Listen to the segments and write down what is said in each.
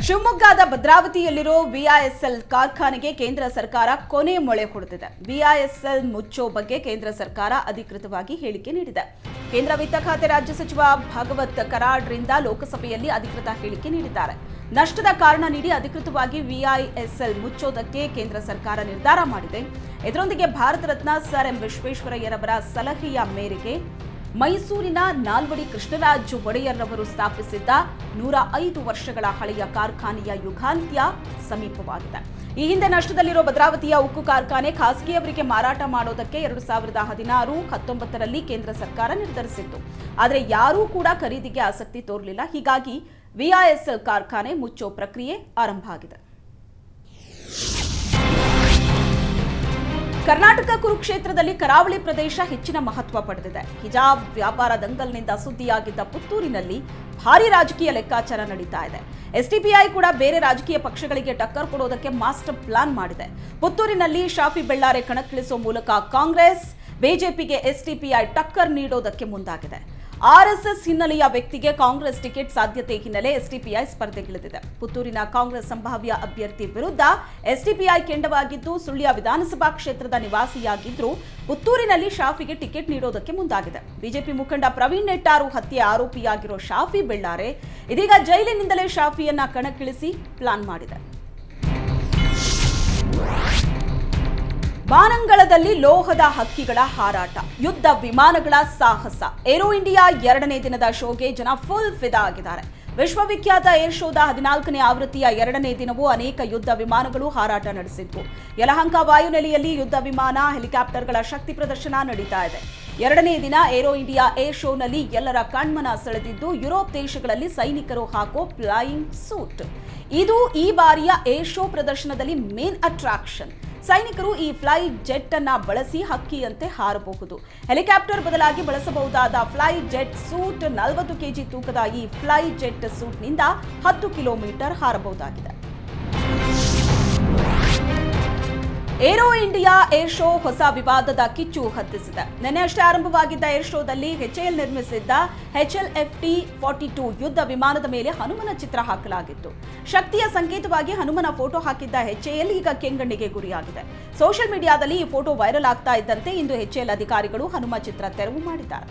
ಶಿವಮೊಗ್ಗದ ಭದ್ರಾವತಿಯಲ್ಲಿರೋ ವಿಐಎಸ್ಎಲ್ ಕಾರ್ಖಾನೆಗೆ ಕೇಂದ್ರ ಸರ್ಕಾರ ಕೊನೆ ಮೊಳೆ ಹೊಡೆದಿದೆ ವಿಐಎಸ್ಎಲ್ ಮುಚ್ಚೋ ಬಗ್ಗೆ ಕೇಂದ್ರ ಸರ್ಕಾರ ಅಧಿಕೃತವಾಗಿ ಹೇಳಿಕೆ ನೀಡಿದೆ ಕೇಂದ್ರ ವಿತ್ತ ಖಾತೆ ರಾಜ್ಯ ಸಚಿವ ಭಾಗವತ್ ಕರಾಡ್ರಿಂದ ಲೋಕಸಭೆಯಲ್ಲಿ ಅಧಿಕೃತ ಹೇಳಿಕೆ ನೀಡಿದ್ದಾರೆ ನಷ್ಟದ ಕಾರಣ ನೀಡಿ ಅಧಿಕೃತವಾಗಿ ವಿಐಎಸ್ಎಲ್ ಮುಚ್ಚೋದಕ್ಕೆ ಕೇಂದ್ರ ಸರ್ಕಾರ ನಿರ್ಧಾರ ಮಾಡಿದೆ ಇದರೊಂದಿಗೆ ಭಾರತ ರತ್ನ ಸರ್ ಎಂ ವಿಶ್ವೇಶ್ವರಯ್ಯರವರ ಸಲಹೆಯ ಮೇರೆಗೆ ಮೈಸೂರಿನ ನಾಲ್ವಡಿ ಕೃಷ್ಣರಾಜ ಒಡೆಯರ್ರವರು ಸ್ಥಾಪಿಸಿದ್ದ ನೂರ ಐದು ವರ್ಷಗಳ ಹಳೆಯ ಕಾರ್ಖಾನೆಯ ಯುಗಾಂತ್ಯ ಸಮೀಪವಾಗಿದೆ ಈ ಹಿಂದೆ ನಷ್ಟದಲ್ಲಿರೋ ಭದ್ರಾವತಿಯ ಉಕ್ಕು ಕಾರ್ಖಾನೆ ಖಾಸಗಿಯವರಿಗೆ ಮಾರಾಟ ಮಾಡೋದಕ್ಕೆ ಎರಡು ಸಾವಿರದ ಹದಿನಾರು ಹತ್ತೊಂಬತ್ತರಲ್ಲಿ ಕೇಂದ್ರ ಸರ್ಕಾರ ನಿರ್ಧರಿಸಿತ್ತು ಆದರೆ ಯಾರೂ ಕೂಡ ಖರೀದಿಗೆ ಆಸಕ್ತಿ ತೋರಲಿಲ್ಲ ಹೀಗಾಗಿ ವಿಐಎಸ್ಎಲ್ ಕಾರ್ಖಾನೆ ಮುಚ್ಚೋ ಪ್ರಕ್ರಿಯೆ ಆರಂಭ ಆಗಿದೆ ಕರ್ನಾಟಕ ಕುರುಕ್ಷೇತ್ರದಲ್ಲಿ ಕರಾವಳಿ ಪ್ರದೇಶ ಹೆಚ್ಚಿನ ಮಹತ್ವ ಪಡೆದಿದೆ ಹಿಜಾಬ್ ವ್ಯಾಪಾರ ದಂಗಲ್ನಿಂದ ಸುದ್ದಿಯಾಗಿದ್ದ ಪುತ್ತೂರಿನಲ್ಲಿ ಭಾರಿ ರಾಜಕೀಯ ಲೆಕ್ಕಾಚಾರ ನಡೀತಾ ಇದೆ ಎಸ್ಡಿಪಿಐ ಕೂಡ ಬೇರೆ ರಾಜಕೀಯ ಪಕ್ಷಗಳಿಗೆ ಟಕ್ಕರ್ ಕೊಡೋದಕ್ಕೆ ಮಾಸ್ಟರ್ ಪ್ಲಾನ್ ಮಾಡಿದೆ ಪುತ್ತೂರಿನಲ್ಲಿ ಶಾಫಿ ಬೆಳ್ಳಾರೆ ಕಣಕ್ಕಿಳಿಸುವ ಮೂಲಕ ಕಾಂಗ್ರೆಸ್ ಬಿಜೆಪಿಗೆ ಎಸ್ಡಿಪಿಐ ಟಕ್ಕರ್ ನೀಡೋದಕ್ಕೆ ಮುಂದಾಗಿದೆ ಆರ್ಎಸ್ಎಸ್ ಹಿನ್ನೆಲೆಯ ವ್ಯಕ್ತಿಗೆ ಕಾಂಗ್ರೆಸ್ ಟಿಕೆಟ್ ಸಾಧ್ಯತೆ ಹಿನ್ನೆಲೆ ಎಸ್ಡಿಪಿಐ ಸ್ಪರ್ಧೆಗಿಳಿದಿದೆ ಪುತ್ತೂರಿನ ಕಾಂಗ್ರೆಸ್ ಸಂಭಾವ್ಯ ಅಭ್ಯರ್ಥಿ ವಿರುದ್ಧ ಎಸ್ಡಿಪಿಐ ಕೆಂಡವಾಗಿದ್ದು ಸುಳ್ಯ ವಿಧಾನಸಭಾ ಕ್ಷೇತ್ರದ ನಿವಾಸಿಯಾಗಿದ್ರು ಪುತ್ತೂರಿನಲ್ಲಿ ಶಾಫಿಗೆ ಟಿಕೆಟ್ ನೀಡೋದಕ್ಕೆ ಮುಂದಾಗಿದೆ ಬಿಜೆಪಿ ಮುಖಂಡ ಪ್ರವೀಣ್ ನೆಟ್ಟಾರು ಹತ್ಯೆ ಆರೋಪಿಯಾಗಿರೋ ಶಾಫಿ ಬೆಳ್ಳಾರೆ ಇದೀಗ ಜೈಲಿನಿಂದಲೇ ಶಾಫಿಯನ್ನ ಕಣಕ್ಕಿಳಿಸಿ ಪ್ಲಾನ್ ಮಾಡಿದೆ ಬಾನಂಗಳದಲ್ಲಿ ಲೋಹದ ಹಕ್ಕಿಗಳ ಹಾರಾಟ ಯುದ್ಧ ವಿಮಾನಗಳ ಸಾಹಸ ಏರೋ ಇಂಡಿಯಾ ಎರಡನೇ ದಿನದ ಶೋಗೆ ಜನ ಫುಲ್ ಫಿದಾ ಆಗಿದ್ದಾರೆ ವಿಶ್ವವಿಖ್ಯಾತ ಏರ್ ಶೋದ ಹದಿನಾಲ್ಕನೇ ಆವೃತ್ತಿಯ ಎರಡನೇ ದಿನವೂ ಅನೇಕ ಯುದ್ಧ ವಿಮಾನಗಳು ಹಾರಾಟ ನಡೆಸಿದ್ವು ಯಲಹಂಕ ವಾಯುನೆಲೆಯಲ್ಲಿ ಯುದ್ಧ ವಿಮಾನ ಹೆಲಿಕಾಪ್ಟರ್ಗಳ ಶಕ್ತಿ ಪ್ರದರ್ಶನ ನಡೀತಾ ಇದೆ ಎರಡನೇ ದಿನ ಏರೋ ಇಂಡಿಯಾ ಏರ್ ಶೋನಲ್ಲಿ ಎಲ್ಲರ ಕಣ್ಮನ ಸೆಳೆದಿದ್ದು ಯುರೋಪ್ ದೇಶಗಳಲ್ಲಿ ಸೈನಿಕರು ಹಾಕೋ ಫ್ಲೈಯಿಂಗ್ ಸೂಟ್ ಇದು ಈ ಬಾರಿಯ ಏರ್ ಶೋ ಪ್ರದರ್ಶನದಲ್ಲಿ ಮೇನ್ ಅಟ್ರಾಕ್ಷನ್ ಸೈನಿಕರು ಈ ಫ್ಲೈ ಜೆಟ್ ಅನ್ನ ಬಳಸಿ ಹಕ್ಕಿಯಂತೆ ಹಾರಬಹುದು ಹೆಲಿಕಾಪ್ಟರ್ ಬದಲಾಗಿ ಬಳಸಬಹುದಾದ ಫ್ಲೈ ಜೆಟ್ ಸೂಟ್ ನಲವತ್ತು ಕೆಜಿ ತೂಕದ ಈ ಫ್ಲೈ ಜೆಟ್ ಸೂಟ್ನಿಂದ ಹತ್ತು ಕಿಲೋಮೀಟರ್ ಹಾರಬಹುದಾಗಿದೆ ಏರೋ ಇಂಡಿಯಾ ಏರ್ ಶೋ ಹೊಸ ವಿವಾದದ ಕಿಚ್ಚು ಹತ್ತಿಸಿದೆ ನಿನ್ನೆ ಅಷ್ಟೇ ಆರಂಭವಾಗಿದ್ದ ಏರ್ ಶೋದಲ್ಲಿ ಎಚ್ಎಎಲ್ ನಿರ್ಮಿಸಿದ್ದ ಎಚ್ಎಲ್ ಟಿ ಫಾರ್ಟಿ ಟೂ ಯುದ್ಧ ವಿಮಾನದ ಮೇಲೆ ಹನುಮನ ಚಿತ್ರ ಹಾಕಲಾಗಿತ್ತು ಶಕ್ತಿಯ ಸಂಕೇತವಾಗಿ ಹನುಮನ ಫೋಟೋ ಹಾಕಿದ್ದ ಎಚ್ಎಎಲ್ ಈಗ ಕೆಂಗಣ್ಣಿಗೆ ಗುರಿಯಾಗಿದೆ ಸೋಷಿಯಲ್ ಮೀಡಿಯಾದಲ್ಲಿ ಈ ಫೋಟೋ ವೈರಲ್ ಆಗ್ತಾ ಇದ್ದಂತೆ ಇಂದು ಎಚ್ಎಎಲ್ ಅಧಿಕಾರಿಗಳು ಹನುಮ ಚಿತ್ರ ತೆರವು ಮಾಡಿದ್ದಾರೆ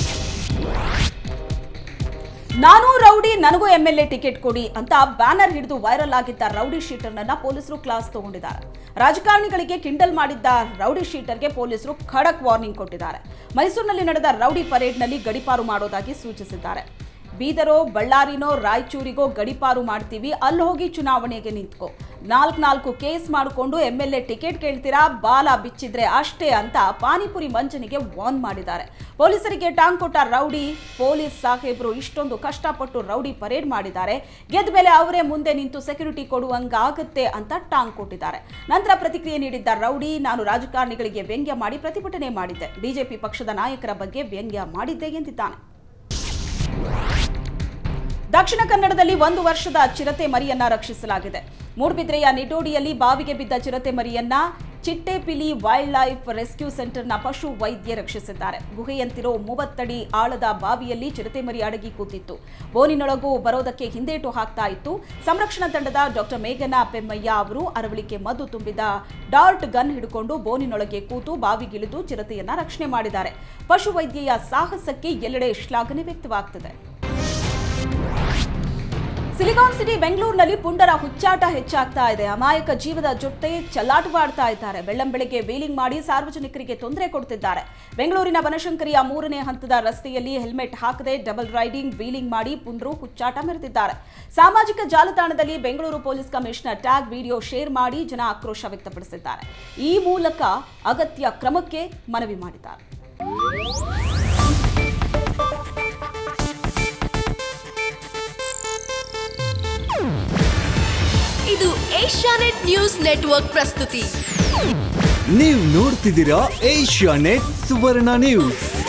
ನಾನು ರೌಡಿ ನನಗೂ ಎಂಎಲ್ಎ ಟಿಕೆಟ್ ಕೊಡಿ ಅಂತ ಬ್ಯಾನರ್ ಹಿಡಿದು ವೈರಲ್ ಆಗಿದ್ದ ರೌಡಿ ಶೀಟರ್ನನ್ನ ಪೊಲೀಸರು ಕ್ಲಾಸ್ ತಗೊಂಡಿದ್ದಾರೆ ರಾಜಕಾರಣಿಗಳಿಗೆ ಕಿಂಡಲ್ ಮಾಡಿದ್ದ ರೌಡಿ ಶೀಟರ್ಗೆ ಪೊಲೀಸರು ಖಡಕ್ ವಾರ್ನಿಂಗ್ ಕೊಟ್ಟಿದ್ದಾರೆ ಮೈಸೂರಿನಲ್ಲಿ ನಡೆದ ರೌಡಿ ಪರೇಡ್ನಲ್ಲಿ ಗಡಿಪಾರು ಮಾಡೋದಾಗಿ ಸೂಚಿಸಿದ್ದಾರೆ ಬೀದರೋ ಬಳ್ಳಾರಿನೋ ರಾಯಚೂರಿಗೋ ಗಡಿಪಾರು ಮಾಡ್ತೀವಿ ಅಲ್ಲಿ ಹೋಗಿ ಚುನಾವಣೆಗೆ ನಿಂತ್ಕೋ ನಾಲ್ಕು ನಾಲ್ಕು ಕೇಸ್ ಮಾಡಿಕೊಂಡು ಎಂ ಎಲ್ ಎ ಟಿಕೆಟ್ ಕೇಳ್ತೀರಾ ಬಾಲ ಬಿಚ್ಚಿದ್ರೆ ಅಷ್ಟೇ ಅಂತ ಪಾನಿಪುರಿ ಮಂಜನಿಗೆ ವಾರ್ನ್ ಮಾಡಿದ್ದಾರೆ ಪೊಲೀಸರಿಗೆ ಟಾಂಗ್ ಕೊಟ್ಟ ರೌಡಿ ಪೊಲೀಸ್ ಸಾಹೇಬರು ಇಷ್ಟೊಂದು ಕಷ್ಟಪಟ್ಟು ರೌಡಿ ಪರೇಡ್ ಮಾಡಿದ್ದಾರೆ ಗೆದ್ದ ಮೇಲೆ ಅವರೇ ಮುಂದೆ ನಿಂತು ಸೆಕ್ಯೂರಿಟಿ ಕೊಡುವಂಗಾಗುತ್ತೆ ಅಂತ ಟಾಂಗ್ ಕೊಟ್ಟಿದ್ದಾರೆ ನಂತರ ಪ್ರತಿಕ್ರಿಯೆ ನೀಡಿದ್ದ ರೌಡಿ ನಾನು ರಾಜಕಾರಣಿಗಳಿಗೆ ವ್ಯಂಗ್ಯ ಮಾಡಿ ಪ್ರತಿಭಟನೆ ಮಾಡಿದ್ದೆ ಬಿಜೆಪಿ ಪಕ್ಷದ ನಾಯಕರ ಬಗ್ಗೆ ವ್ಯಂಗ್ಯ ಮಾಡಿದ್ದೆ ಎಂದಿದ್ದಾನೆ ದಕ್ಷಿಣ ಕನ್ನಡದಲ್ಲಿ ಒಂದು ವರ್ಷದ ಚಿರತೆ ಮರಿಯನ್ನ ರಕ್ಷಿಸಲಾಗಿದೆ ಮೂಡ್ಬಿದ್ರೆಯ ನಿಡೋಡಿಯಲ್ಲಿ ಬಾವಿಗೆ ಬಿದ್ದ ಚಿರತೆ ಮರಿಯನ್ನ ಚಿಟ್ಟೆಪಿಲಿ ವೈಲ್ಡ್ ಲೈಫ್ ರೆಸ್ಕ್ಯೂ ಸೆಂಟರ್ನ ಪಶು ವೈದ್ಯ ರಕ್ಷಿಸಿದ್ದಾರೆ ಗುಹೆಯಂತಿರೋ ಮೂವತ್ತಡಿ ಆಳದ ಬಾವಿಯಲ್ಲಿ ಚಿರತೆ ಮರಿ ಅಡಗಿ ಕೂತಿತ್ತು ಬೋನಿನೊಳಗೂ ಬರೋದಕ್ಕೆ ಹಿಂದೇಟು ಹಾಕ್ತಾ ಇತ್ತು ಸಂರಕ್ಷಣಾ ತಂಡದ ಡಾಕ್ಟರ್ ಮೇಘನಾ ಪೆಮ್ಮಯ್ಯ ಅವರು ಅರವಳಿಕೆ ಮದ್ದು ತುಂಬಿದ ಡಾರ್ಟ್ ಗನ್ ಹಿಡ್ಕೊಂಡು ಬೋನಿನೊಳಗೆ ಕೂತು ಬಾವಿಗಿಳಿದು ಚಿರತೆಯನ್ನ ರಕ್ಷಣೆ ಮಾಡಿದ್ದಾರೆ ಪಶು ವೈದ್ಯೆಯ ಸಾಹಸಕ್ಕೆ ಎಲ್ಲೆಡೆ ಶ್ಲಾಘನೆ ವ್ಯಕ್ತವಾಗ್ತಿದೆ ಸಿಲಿಕಾನ್ ಸಿಟಿ ಬೆಂಗಳೂರಿನಲ್ಲಿ ಪುಂಡರ ಹುಚ್ಚಾಟ ಹೆಚ್ಚಾಗ್ತಾ ಇದೆ ಅಮಾಯಕ ಜೀವದ ಜೊತೆ ಚಲ್ಲಾಟವಾಡ್ತಾ ಇದ್ದಾರೆ ಬೆಳ್ಳಂಬೆಳಗ್ಗೆ ವೀಲಿಂಗ್ ಮಾಡಿ ಸಾರ್ವಜನಿಕರಿಗೆ ತೊಂದರೆ ಕೊಡ್ತಿದ್ದಾರೆ ಬೆಂಗಳೂರಿನ ಬನಶಂಕರಿಯ ಮೂರನೇ ಹಂತದ ರಸ್ತೆಯಲ್ಲಿ ಹೆಲ್ಮೆಟ್ ಹಾಕದೆ ಡಬಲ್ ರೈಡಿಂಗ್ ವೀಲಿಂಗ್ ಮಾಡಿ ಪುಂಡರು ಹುಚ್ಚಾಟ ಮೆರೆದಿದ್ದಾರೆ ಸಾಮಾಜಿಕ ಜಾಲತಾಣದಲ್ಲಿ Bengaluru police commissioner tag video share ಮಾಡಿ ಜನ ಆಕ್ರೋಶ ವ್ಯಕ್ತಪಡಿಸಿದ್ದಾರೆ ಈ ಮೂಲಕ ಅಗತ್ಯ ಕ್ರಮಕ್ಕೆ ಮನವಿ ಮಾಡಿದ್ದಾರೆ ಇದು ಏಷ್ಯಾನೆಟ್ ನ್ಯೂಸ್ ನೆಟ್ವರ್ಕ್ ಪ್ರಸ್ತುತಿ ನೀವು ನೋಡ್ತಿದ್ದೀರಾ ಏಷ್ಯಾ ನೆಟ್ ಸುವರ್ಣ ನ್ಯೂಸ್